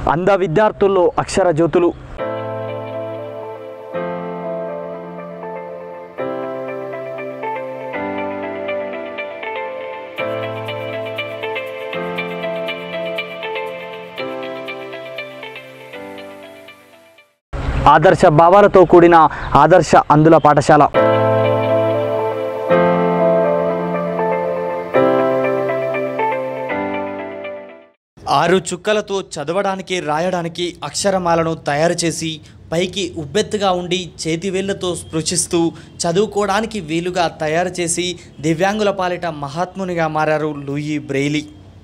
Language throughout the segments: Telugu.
అంధ విద్యార్థుల్లో అక్షర జ్యోతులు ఆదర్శ భావాలతో కూడిన ఆదర్శ అందుల పాఠశాల ఆరు చుక్కలతో చదవడానికి రాయడానికి అక్షరమాలను తయారు చేసి పైకి ఉబ్బెత్తుగా ఉండి చేతివేళ్లతో స్పృశిస్తూ చదువుకోవడానికి వీలుగా తయారు చేసి దివ్యాంగుల పాలిట మహాత్మునిగా మారారు లూయి బ్రెయిలీ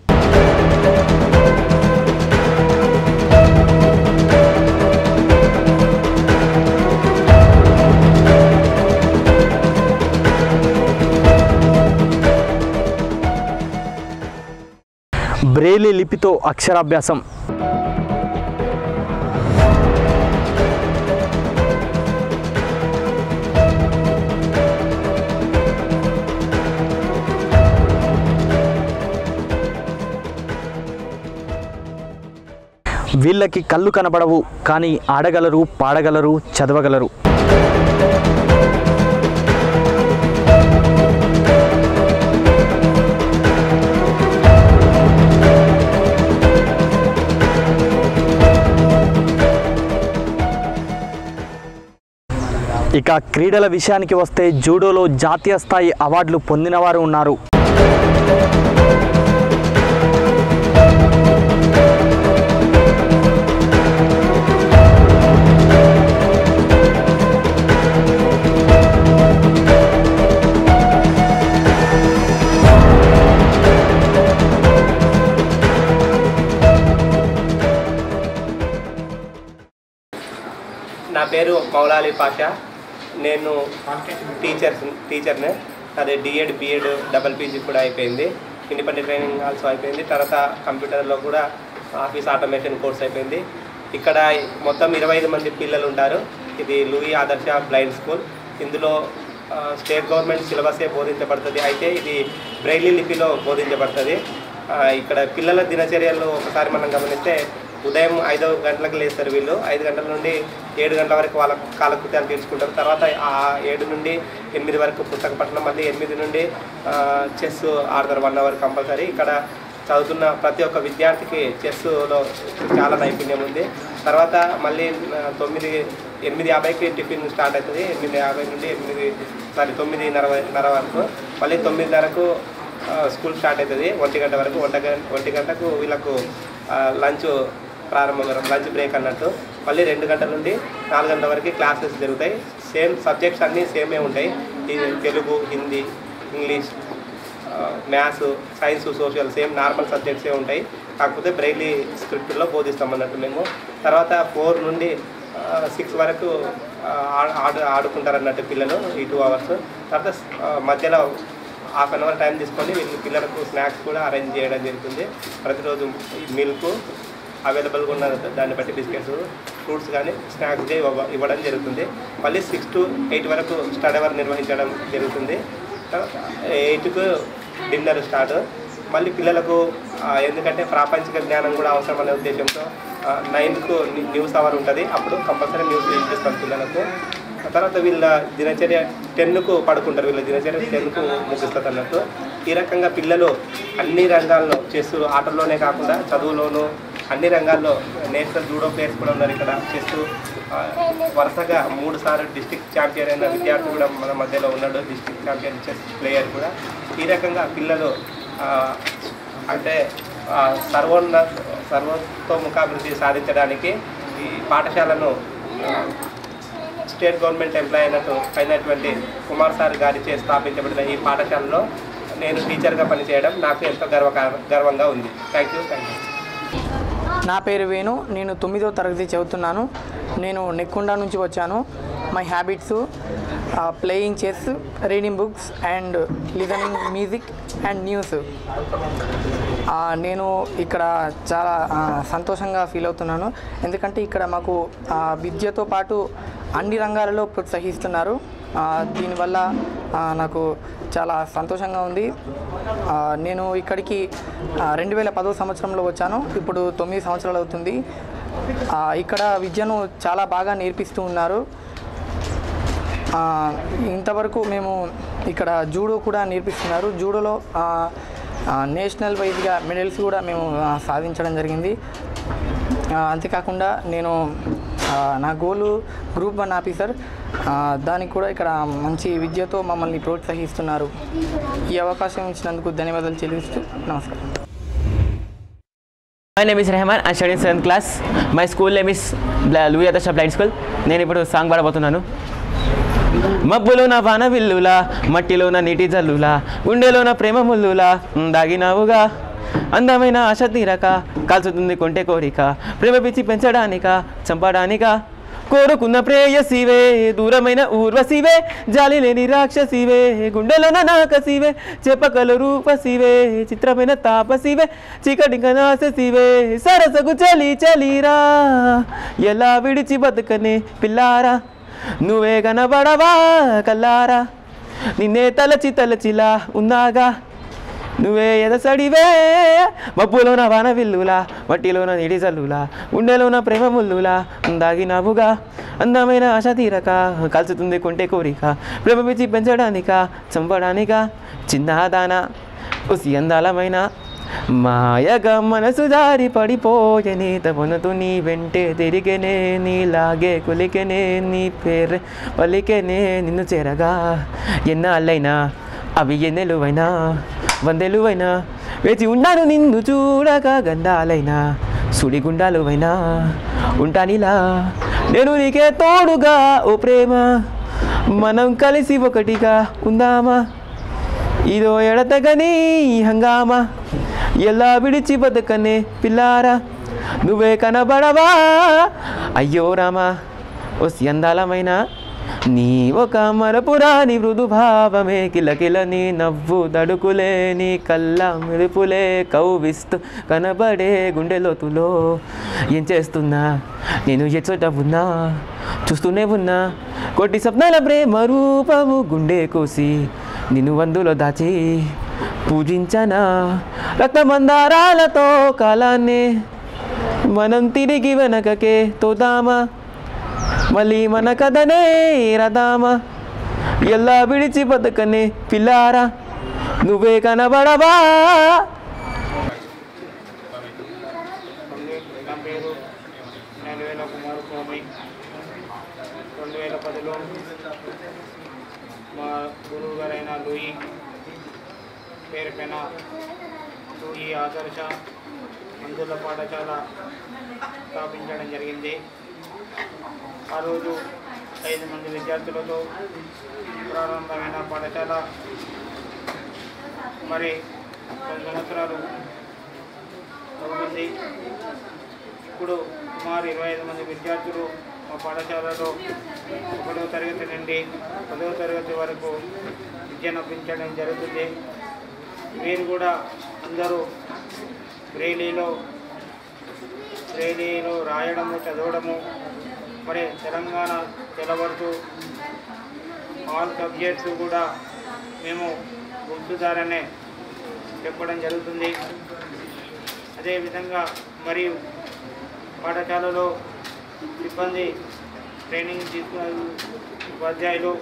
బ్రెయిలీ లిపితో అక్షరాభ్యాసం వీళ్ళకి కళ్ళు కనబడవు కానీ ఆడగలరు పాడగలరు చదవగలరు ఇక క్రీడల విషయానికి వస్తే జూడోలో జాతీయ స్థాయి అవార్డులు పొందినవారు ఉన్నారు నా పేరు మౌలాలి పాషా నేను టీచర్ టీచర్నే అదే డిఎడ్ బిఎడ్ డబల్ పీజీ కూడా అయిపోయింది ఇండిపెండెంట్ ట్రైనింగ్ ఆల్సో అయిపోయింది తర్వాత కంప్యూటర్లో కూడా ఆఫీస్ ఆటోమేషన్ కోర్స్ అయిపోయింది ఇక్కడ మొత్తం ఇరవై ఐదు మంది పిల్లలు ఉంటారు ఇది లూయి ఆదర్శ బ్లైండ్ స్కూల్ ఇందులో ఆ, స్టేట్ గవర్నమెంట్ సిలబసే బోధించబడుతుంది అయితే ఇది బ్రైలీ లిపిలో బోధించబడుతుంది ఆ, ఇక్కడ పిల్లల దినచర్యలు ఒకసారి మనం గమనిస్తే ఉదయం ఐదు గంటలకు లేస్తారు వీళ్ళు ఐదు గంటల నుండి ఏడు గంటల వరకు వాళ్ళ కాలకృత్యాలు తీర్చుకుంటారు తర్వాత ఆ ఏడు నుండి ఎనిమిది వరకు పుస్తక పఠనం మళ్ళీ ఎనిమిది నుండి చెస్ ఆడతారు వన్ అవర్ కంపల్సరీ ఇక్కడ చదువుతున్న ప్రతి ఒక్క విద్యార్థికి చెస్లో చాలా నైపుణ్యం ఉంది తర్వాత మళ్ళీ ఆ, తొమ్మిది ఎనిమిది యాభైకి టిఫిన్ స్టార్ట్ అవుతుంది ఎనిమిది యాభై నుండి ఎనిమిది సారీ తొమ్మిది నరవై నర వరకు మళ్ళీ తొమ్మిదిన్నరకు ఆ, స్కూల్ స్టార్ట్ అవుతుంది ఒంటి గంట వరకు ఒంట గంట ఒంటి గంటకు వీళ్ళకు ఆ, లంచ్ ప్రారంభం లంచ్ బ్రేక్ అన్నట్టు మళ్ళీ రెండు గంటల నుండి నాలుగు గంటల వరకు క్లాసెస్ జరుగుతాయి సేమ్ సబ్జెక్ట్స్ అన్నీ సేమే ఉంటాయి ఇది Telugu Hindi English maths science social same normal సబ్జెక్ట్సే ఉంటాయి కాకపోతే బ్రైలీ స్క్రిప్ట్లో బోధిస్తాం అన్నట్టు మేము తర్వాత ఫోర్ నుండి సిక్స్ వరకు ఆ, ఆడు ఆడు ఆడుకుంటారు అన్నట్టు పిల్లలు ఈ టూ అవర్స్ తర్వాత ఆ, మధ్యలో హాఫ్ అన్ అవర్ టైం తీసుకొని వీళ్ళ పిల్లలకు స్నాక్స్ కూడా అరేంజ్ చేయడం జరుగుతుంది ప్రతిరోజు మిల్క్ అవైలబుల్గా ఉన్న దాన్ని బట్టి బిస్కెట్స్ ఫ్రూట్స్ కానీ స్నాక్స్ డే ఇవ్వ- ఇవ్వడం జరుగుతుంది మళ్ళీ సిక్స్ టు ఎయిట్ వరకు స్టడీ అవర్ నిర్వహించడం జరుగుతుంది ఎయిట్కు డిన్నర్ స్టార్ట్ మళ్ళీ పిల్లలకు ఆ, ఎందుకంటే ప్రాపంచిక జ్ఞానం కూడా అవసరం అనే ఉద్దేశంతో నైన్కు న్యూస్ అవర్ ఉంటుంది అప్పుడు కంపల్సరీ న్యూస్ ఇప్పిస్తాం పిల్లలకు ఆ తర్వాత వీళ్ళ దినచర్య టెన్కు పడుకుంటారు వీళ్ళ దినచర్య టెన్కు ముగిస్తుంది అన్నట్టు ఈ రకంగా పిల్లలు అన్ని రంగాల్లో చెస్ ఆటల్లోనే కాకుండా చదువులోనూ అన్ని రంగాల్లో నేషనల్ జూడో ప్లేయర్స్ కూడా ఉన్నారు ఇక్కడ చెస్ ఆ, వరుసగా మూడు సార్లు డిస్టిక్ ఛాంపియన్ అయిన విద్యార్థి కూడా మన మధ్యలో ఉన్నాడు డిస్టిక్ ఛాంపియన్ చెస్ ప్లేయర్ కూడా ఈ రకంగా పిల్లలు ఆ, అంటే ఆ, సర్వోన్న సర్వతోముఖాభివృద్ధి సాధించడానికి ఈ పాఠశాలను ఆ, స్టేట్ గవర్నమెంట్ ఎంప్లాయ్ అయినట్టు అయినటువంటి కుమార్ సార్ గారిచే స్థాపించబడిన ఈ పాఠశాలలో నేను టీచర్గా పనిచేయడం నాకు ఎంతో గర్వ గర్వంగా ఉంది థ్యాంక్ యూ థ్యాంక్ యూ నా పేరు వేణు నేను తొమ్మిదో తరగతి చదువుతున్నాను నేను నెక్కొండ నుంచి వచ్చాను my habits playing chess reading books and listening music and news నేను ఇక్కడ చాలా ఆ, సంతోషంగా ఫీల్ అవుతున్నాను ఎందుకంటే ఇక్కడ మాకు ఆ, విద్యతో పాటు అన్ని రంగాలలో ప్రోత్సహిస్తున్నారు ఆ, దీనివల్ల ఆ, నాకు చాలా సంతోషంగా ఉంది ఆ, నేను ఇక్కడికి రెండు వేల పదో సంవత్సరంలో వచ్చాను ఇప్పుడు తొమ్మిది సంవత్సరాలు అవుతుంది ఆ, ఇక్కడ విద్యను చాలా బాగా నేర్పిస్తూ ఉన్నారు ఆ, ఇంతవరకు మేము ఇక్కడ జూడో కూడా నేర్పిస్తున్నారు జూడోలో ఆ, ఆ, నేషనల్ వైజ్గా మెడల్స్ కూడా మేము ఆ, సాధించడం జరిగింది ఆ, అంతేకాకుండా నేను ఆ, నా గోలు గ్రూప్ వన్ ఆఫీసర్ ఆ, దానికి కూడా ఇక్కడ మంచి విద్యతో మమ్మల్ని ప్రోత్సహిస్తున్నారు ఈ అవకాశం ఇచ్చినందుకు ధన్యవాదాలు చెల్లిస్తూ నమస్కారం my name is Rehman I study seventh class my school name is లూయా దశ బ్లైండ్ స్కూల్ నేను ఇప్పుడు సాంగ్ పాడబోతున్నాను మబ్బులోన వాన విల్లులా మట్టిలోన నీటి జల్లులా గుండెలోన ప్రేమ ముల్లులా ఉమ్, దాగినావుగా అందమైన ఆశ తీరక కాల్చుతుంది కొంటె కోరిక ప్రేమ పిచ్చి పెంచడానిక చంపడానిక కోరుకున్న ప్రేయసివే దూరమైన ఊర్వశివే జాలి లేని రాక్షసివే గుండెలోన నాకసివే చెప్పకలు రూపసివే చిత్రమైన తాపసివే చీకటి నాశసివే సరసగు చలి చలిరా ఎలా విడిచి బతుకనే పిల్లారా నువ్వే కనబడవా కల్లారా నిన్నే తలచి తలచిలా ఉన్నాగా నువ్వే ఎదసడివే మబ్బులోన వాన విల్లులా మట్టిలోన నీటి జల్లులా గుండెలోన ప్రేమ ముల్లులా దాగినావుగా అందమైన ఆశ తీరక కలుసుతుంది కొంటే కోరిక ప్రేమ పిచ్చి పెంచడానిక చంపడానిక చిన్నదాన ఉసి అందాలమైన మాయగా మనసు జారి పడిపోయని తపనతో నీ వెంటే తిరిగేనే నీలాగే కొలికెనే నీ పేరు పలికెనే నిన్ను చేరగా ఎన్నాళ్ళైనా అవి ఎన్నెలువైనా వందెలువైనా వేచి ఉన్నాను నిన్ను చూడగా గంధాలైనా సుడిగుండాలువైనా ఉంటానిలా నేను నీకే తోడుగా ఓ ప్రేమ మనం కలిసి ఒకటిగా ఉందామా ఇదో ఎడతగని హంగామా ఎలా విడిచి బతకనే పిల్లారా నువ్వే కనబడవా అయ్యో రామా ఓ అందాలమైన నీ ఒక మరపురాని మృదు భావమే కిలకిల నీ నవ్వు దడుకులే నీ కళ్ళ మెరుపులే కవ్విస్తూ కనబడే గుండె లోతులో ఏం చేస్తున్నా నేను ఎచ్చట ఉన్నా చూస్తూనే ఉన్నా కోటి స్వప్నాల ప్రేమ రూపము గుండె కోసి నిన్ను వందులో దాచి పూజించనా రక్తమందారాలతో కాలాన్ని మనం తిరిగి వెనకకే తోదామా మళ్ళీ మన కథనే రదామా ఎలా విడిచి బతకనే పిల్లారా నువ్వే కనబడవా నా పేరు నెలవేల కుమార్ స్వామి రెండు వేల పదిలో మా గురువు గారైన లూయి పేరుపైన లూయి ఆదర్శ మందుల పాఠశాల స్థాపించడం జరిగింది ఆ రోజు ఐదు మంది విద్యార్థులతో ప్రారంభమైన పాఠశాల మరి కొన్ని సంవత్సరాలు అవుతుంది ఇప్పుడు సుమారు ఇరవై ఐదు మంది విద్యార్థులు మా పాఠశాలలో ఒకటో తరగతి నుండి పదవ తరగతి వరకు విద్యను అభ్యసించడం జరుగుతుంది వీరు కూడా అందరూ బ్రెయిలీలో బ్రెయిలీలో రాయడము చదవడము మరి తెలంగాణ తెలవడుతూ ఆల్ సబ్జెక్ట్స్ కూడా మేము బుక్స్ ద్వారానే చెప్పడం జరుగుతుంది అదేవిధంగా మరియు పాఠశాలలో సిబ్బంది ట్రైనింగ్ తీసుకున్న ఉపాధ్యాయులు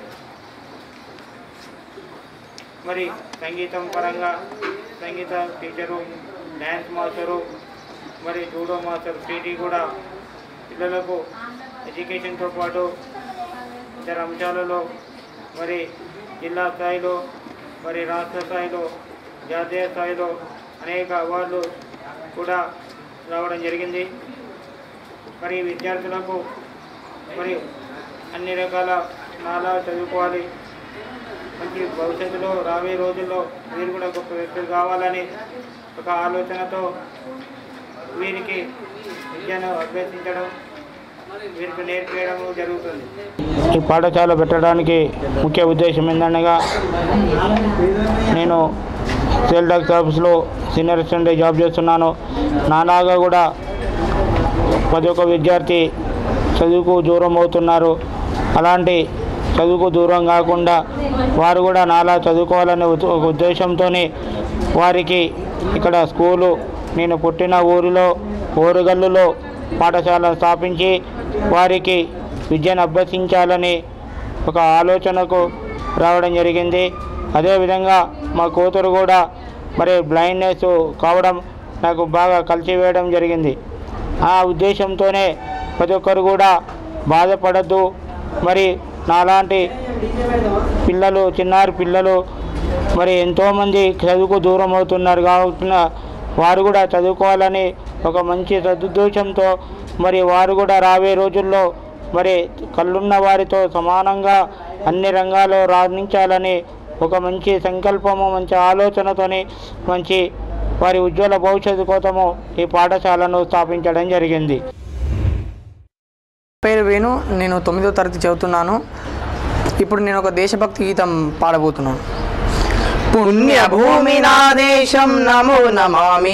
మరి సంగీతం పరంగా సంగీత టీచరు డ్యాన్స్ మాస్టరు మరి జూడో మాస్టర్ పీటీ కూడా పిల్లలకు ఎడ్యుకేషన్తో పాటు ఇతర అంశాలలో మరి జిల్లా స్థాయిలో మరి రాష్ట్ర స్థాయిలో జాతీయ స్థాయిలో అనేక అవార్డులు కూడా రావడం జరిగింది మరి విద్యార్థులకు మరి అన్ని రకాల నాలా చదువుకోవాలి మంచి భవిష్యత్తులో రాబోయే రోజుల్లో వీరు కూడా గొప్ప వ్యక్తులు కావాలని ఒక ఆలోచనతో వీరికి విద్యను అభ్యసించడం వీరికి నేర్పించడం జరుగుతుంది ఈ పాఠశాల పెట్టడానికి ముఖ్య ఉద్దేశం ఏంటనగా నేను సేల్ టాక్స్ ఆఫీస్లో సీనియర్ అసిస్టెంట్ జాబ్ చేస్తున్నాను నాలాగా కూడా ప్రతి ఒక్క విద్యార్థి చదువుకు దూరం అవుతున్నారు అలాంటి చదువుకు దూరం కాకుండా వారు కూడా నాలా చదువుకోవాలనే ఉద్ద- ఒక ఉద్దేశంతోనే వారికి ఇక్కడ స్కూలు నేను పుట్టిన ఊరిలో ఓరుగల్లులో పాఠశాల స్థాపించి వారికి విద్యను అభ్యసించాలని ఒక ఆలోచనకు రావడం జరిగింది అదేవిధంగా మా కూతురు కూడా మరి బ్లైండ్నెస్ కావడం నాకు బాగా కలిసి వేయడం జరిగింది ఆ ఉద్దేశంతోనే ప్రతి ఒక్కరు కూడా బాధపడద్దు మరి నాలాంటి పిల్లలు చిన్నారి పిల్లలు మరి ఎంతోమంది చదువుకు దూరం అవుతున్నారు కాబట్టి వారు కూడా చదువుకోవాలని ఒక మంచి సదుద్దేశంతో మరి వారు కూడా రాబోయే రోజుల్లో మరి కళ్ళున్న వారితో సమానంగా అన్ని రంగాల్లో రాణించాలని ఒక మంచి సంకల్పము మంచి ఆలోచనతోని మంచి వారి ఉజ్వల భవిష్యత్తు కోసము ఈ పాఠశాలను స్థాపించడం జరిగింది పేరు వేణు నేను తొమ్మిదో తరగతి చదువుతున్నాను ఇప్పుడు నేను ఒక దేశభక్తి గీతం పాడబోతున్నాను పుణ్యభూమి నా దేశం నమో నమామి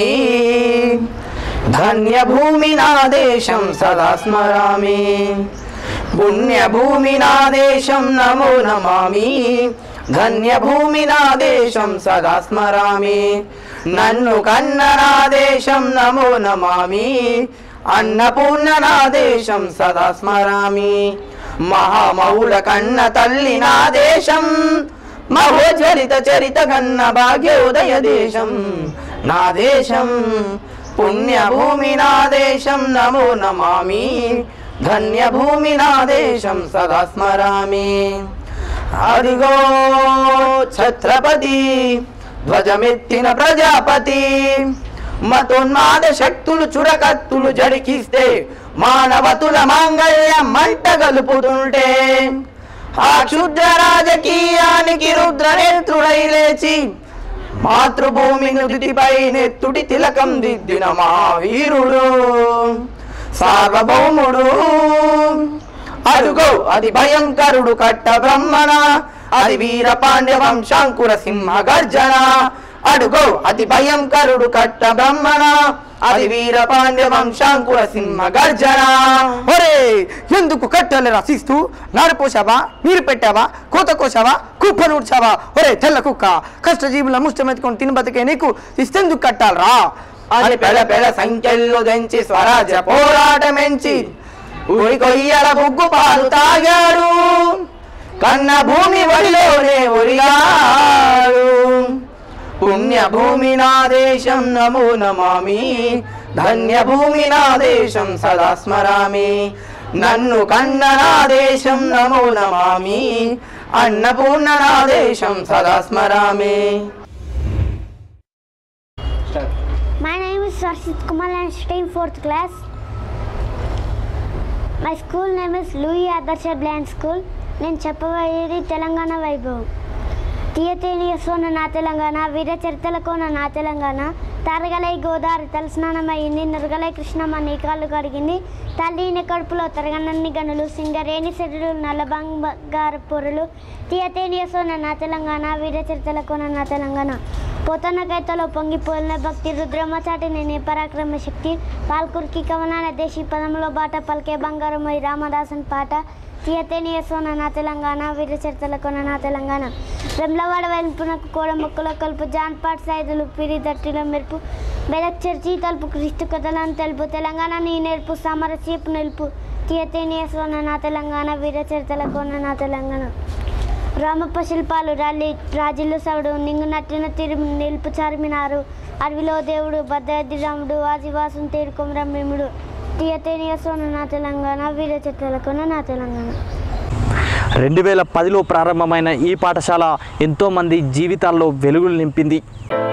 ధన్యభూమి నా దేశం సదా స్మరామి పుణ్యభూమి నా దేశం నమో నమామి ధన్యభూమి నా దేశం సదా స్మరామి నన్ను కన్న నా దేశం నమో నమామి అన్నపూర్ణ నా దేశం సదా స్మరామి మహామౌళ కన్న తల్లి నా దేశం మహోజ్వలిత చరిత కన్న భాగ్యోదయ దేశం నా దేశం పుణ్యభూమి నా దేశం నమో నమామి ధన్యభూమి నా దేశం సదా స్మరామి అదిగో ఛత్రపతి ధ్వజమెత్తిన ప్రజాపతి మతోన్మాద శక్తులు చురకత్తులు జడికిస్తే మానవతుల మాంగళ్యం మంట గలుపుతుంటే ఆ క్షుద్ర రాజకీయానికి రుద్రనేత్రుడై లేచి మాతృభూమి నుదిటిపై నెత్తుడి తిలకం దిద్దిన మా వీరుడు సార్వభౌముడు అరుగో అది భయంకరుడు కట్ట బ్రహ్మణ అది వీర పాండ్య వంశాంకుర సింహ గర్జన అడుగో అది భయంకరుడు కట్ట బ్రహ్మణ అది వీర పాండ్య వంశాంకుర సింహ గర్జన ఒరే ఎందుకు కట్టెలు రసిస్తూ నారపోసావా నీరు పెట్టావా కోత కోసావా కుప్ప నూడ్చావా ఒరే తెల్ల కుక్క కష్టజీవుల ముష్టమెత్తుకొని తిని బతికే నీకు ఇస్తెందుకు కట్టాలరా అని పెడ పెడ సంఖ్యల్లో దంచి స్వరాజ్య పోరాటమెంచి ఊరి కొయ్యల బుగ్గు పాలు తాగాడు కన్న భూమి ఒడిలోనే ఒరిగాడు పుణ్యభూమి నా దేశం నమో నమామి ధన్యభూమి నా దేశం సదా స్మరామి నన్ను కన్న నా దేశం నమో నమామి అన్నపూర్ణ నా దేశం సదా స్మరామి My name is Sarshit Kumar and I stay in fourth class. My school name is Louis Adarsh Blind School. నేను చెప్పబోయేది తెలంగాణ వైభవం తీయతేని యశ్వన నా తెలంగాణ వీర చరితలకు నా తెలంగాణ తరగలై గోదావరి తలస్నానమైంది నురగలై కృష్ణమ్మ నీ కాళ్ళు కడిగింది తల్లిని కడుపులో తరగనన్ని గనులు సింగరేణి సెడులు నల్ల బంగారు పొరులు తీయతేని యశ్వన నా తెలంగాణ వీర చరితలకు నా తెలంగాణ పోతన్న కైతలో పొంగిపోలిన భక్తి రుద్రమ్మ చాటి నేనే పరాక్రమ శక్తి పాల్కురికి కవనాన దేశీ పదంలో బాట పలికే బంగారమై రామదాసన్ పాట తీయతేని యశ్వన నా తెలంగాణ వీర చరితలకు నా తెలంగాణ వెమ్లవాడ వెలుపునకు కోడ మొక్కల కలుపు జాన్పాట్ సైదులు పిరి దట్టిలో మెరుపు బెదక్ చర్చి తలుపు క్రీస్తు కథలను తెలుపు తెలంగాణ నీ నేర్పు సామరస్యపు నిలుపు తీయతేని యశ్వన నా తెలంగాణ వీర చరితలకు నా తెలంగాణ రామప్ప శిల్పాలు రాలి రాజులు సవుడు నింగు నట్టిన తిరు నిలుపు చార్మినారు అడవిలో దేవుడు భద్రాద్రి రాముడు ఆదివాసం తేరుకొమరం భీముడు తీయతేనియ సోన నా తెలంగాణ వీర చెట్లకున్న నా తెలంగాణ రెండు వేల పదిలో ప్రారంభమైన ఈ పాఠశాల ఎంతోమంది జీవితాల్లో వెలుగులు నింపింది